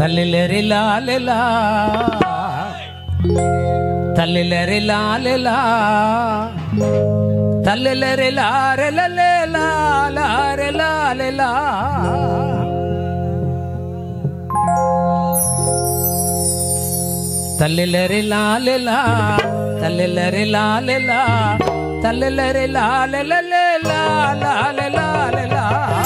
తల్లిలరి లాలెలా తల్లిలరి లాలెలా తల్లిలరి లారెలలేలా లారెలాలెలా తల్లిలరి లాలెలా తల్లిలరి లాలెలా తల్లిలరి లాలెలలేలా లాలెలాలెలా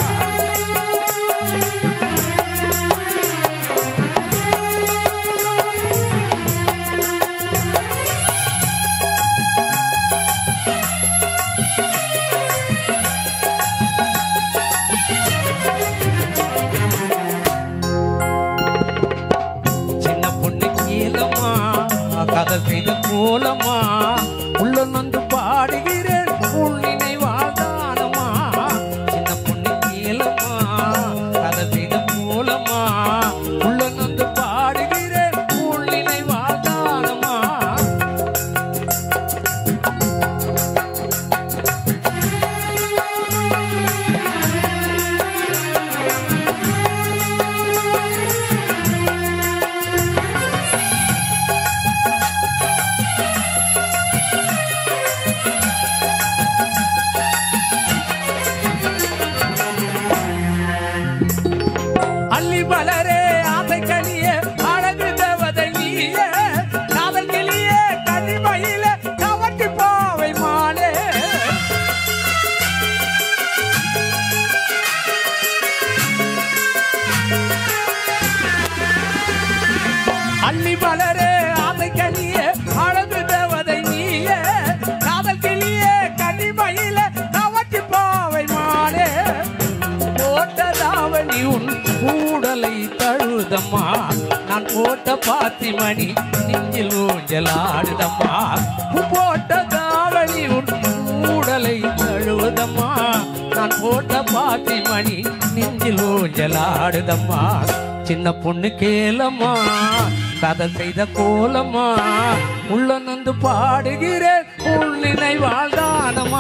சின்ன பொண்ணு கீழமா கதை செய்த மூலமா உள்ள நந்து பாடுகிறேன் உன் நினைவாதானமா சின்ன பொண்ணு கீழமா கதை செய்த மூலமா உள்ள நந்து பாடுகிறேன் உன் நினைவாதானமா அள்ளி மலரே ஆசை கனியே அழகு தேவதை நீயே காதல் கிளியே கனிமயில கவட்டி பாவை மாலே அள்ளி மலரே ஆசை கனியே அழகு தேவதை நீயே காதல் கிளியே கனிமயில கவட்டி பாவை மாலே போட்டதாவணி உன் கூடலை தழுதம்மா நான் போட்ட பாத்தி மணி நெஞ்சில் ஊஞ்சலாடுதம்மா போட்டதாவணி உன் கூடலை தழுவதம்மா நான் போட்ட பாத்தி மணி நெஞ்சில் ஊஞ்சலாடுதம்மா சின்ன பொண்ணு கேளம்மா கதை செய்த கோலம்மா உள்ள நந்து பாடுகிறேன் உள் நினைவாழ்தானம்மா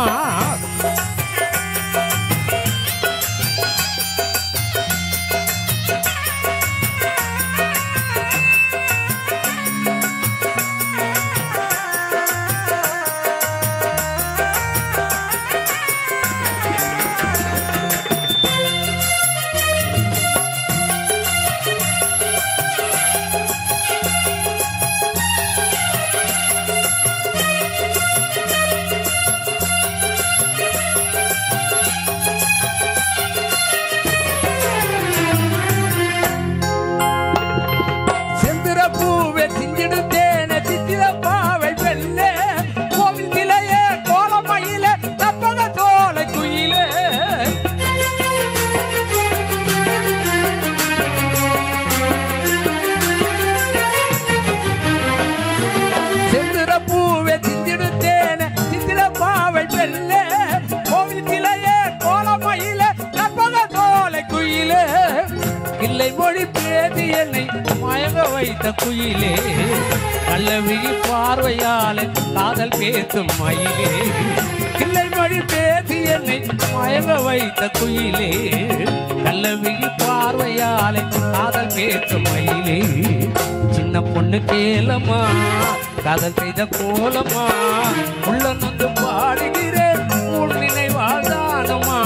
செந்திர பூவே சிஞ்சிடுத்தேனே சித்திர பாவை வெள்ளே கோவில் கிளையே கோலமயிலே தப்பக தோலை குயிலே செந்திர பூவே சிந்திடுத்தேனே சித்திர பாவை வெள்ளே கோவில் கிளையே கோலமயிலே தப்பக தோலை குயிலே இல்லை மொழி பேதி என்னை மயங்க வைத்த குயிலே நல்ல விழி பார்வையால காதல் பேசும் மயிலே இல்லை மொழி பேசி என்னை மயங்க வைத்த குயிலே நல்ல விழி பார்வையால காதல் பேசும் மயிலே சின்ன பொண்ணு கேளமா காதல் செய்த கோலமா உள்ள நொந்து பாடுகிறேன் உன் நினைவாழ்தானமா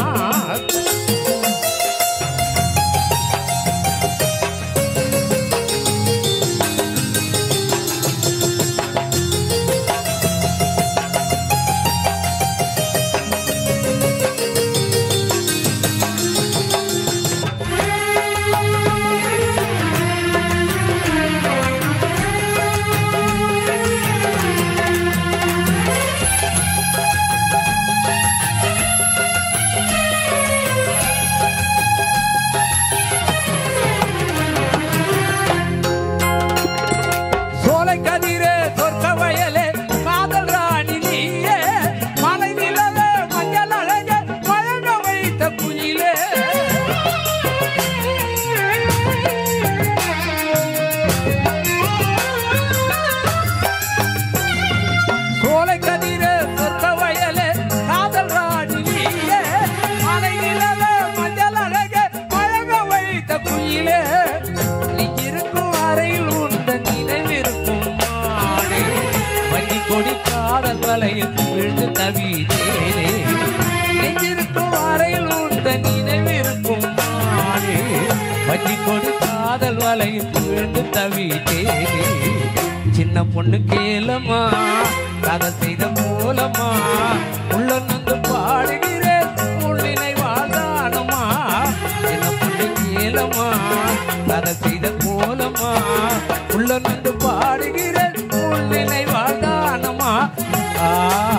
தவித்தேனே நெஞ்சிருக்கும் வரையில் உந்த நினைவிருக்கும் நானே வஞ்சி கொடு காதல் வலையில் விழுந்து தவித்தேனே சின்ன பொண்ணு கேளமா கதை செய்த மூலமா உள்ள நந்து பாடுகிறேன் உள்ளினை வாழ்தானமா சின்ன பொண்ணு கேளமா கதை செய்த மூலமா உள்ள நந்து பாடுகிறேன் உள்ளினை வாழ்தானமா ஆ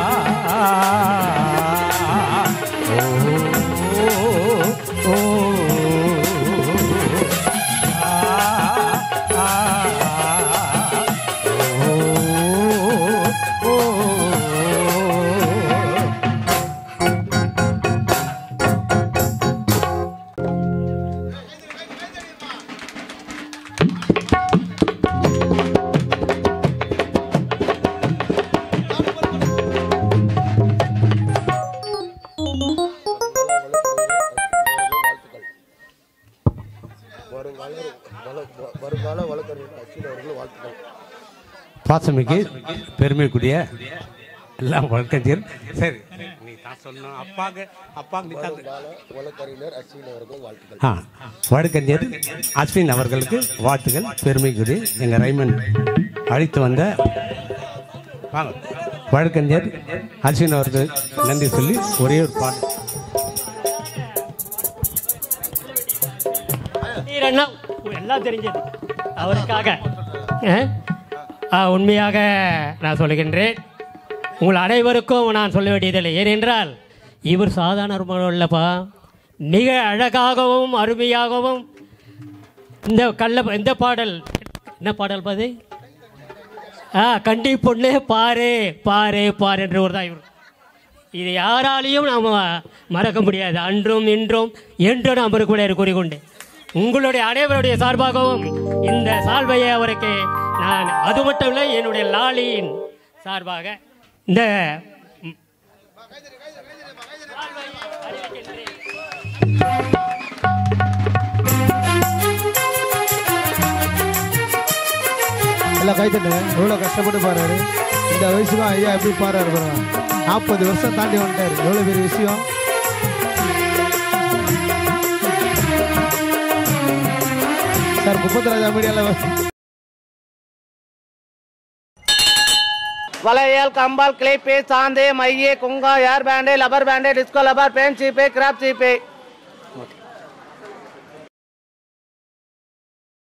ஓ, ஓ, ஆ, ஓ, ஓ. வருங்கால வள- வ- வருங்கால வழக்கறிஞர் அச்சில் அவர்கள் வாழ்த்துக்கள் பாசமிக்கு பெருமைக்குரிய எல்லாம் வழக்கறிஞர் சரி நீ தான் சொல்லணும் அப்பாங்க அப்பாங்க நீ தான் வருங்கால வழக்கறிஞர் அச்சில் அவர்கள் வாழ்த்துக்கள் ஆ வழக்கறிஞர் அஸ்வின் அவர்களுக்கு வாழ்த்துக்கள் பெருமைக்குரிய எங்கள் ரைமன் அழைத்து வந்த வாங்க வழக்கறிஞர் அஸ்வின் அவர்கள் நன்றி சொல்லி ஒரே ஒரு பாட்டு அண்ணா எல்லாம் தெரிஞ்சது அவருக்காக அஹ், ஆ, உண்மையாக நான் சொல்லுகின்றேன் உங்கள் அனைவருக்கும் நான் சொல்ல வேண்டியதில்லை ஏனென்றால் இவர் சாதாரண இல்லைப்பா மிக அழகாகவும் அருமையாகவும் இந்த கள்ள இந்த பாடல் என்ன பாடல் பாது ஆ கண்டி பொண்ணு பாரு பாரு பாரு என்ற ஒரு தான் இவர் இது யாராலையும் நாம் மறக்க முடியாது அன்றும் இன்றும் என்றும் நாம் கூட கூறிக்கொண்டு உங்களுடைய அனைவருடைய சார்பாகவும் இந்த சால்வையை அவருக்கு நான் அது மட்டும் இல்லை என்னுடைய லாலியின் சார்பாக இந்த ம், எல்லாம் கை தட்டுங்க எவ்வளோ கஷ்டப்பட்டு பாடுறாரு இந்த வயசுல ஐயா எப்படி பாடுறாரு பாருங்க நாற்பது வருஷம் தாண்டி வந்துட்டாரு எவ்வளோ பெரிய விஷயம் சார் முப்பத்தி மீடியாவில் வளையல் கம்பால் கிளிப்பு சாந்து மைய குங்கா hair band rubber band disco rubber band சீப்பு கிராப் சீப்பு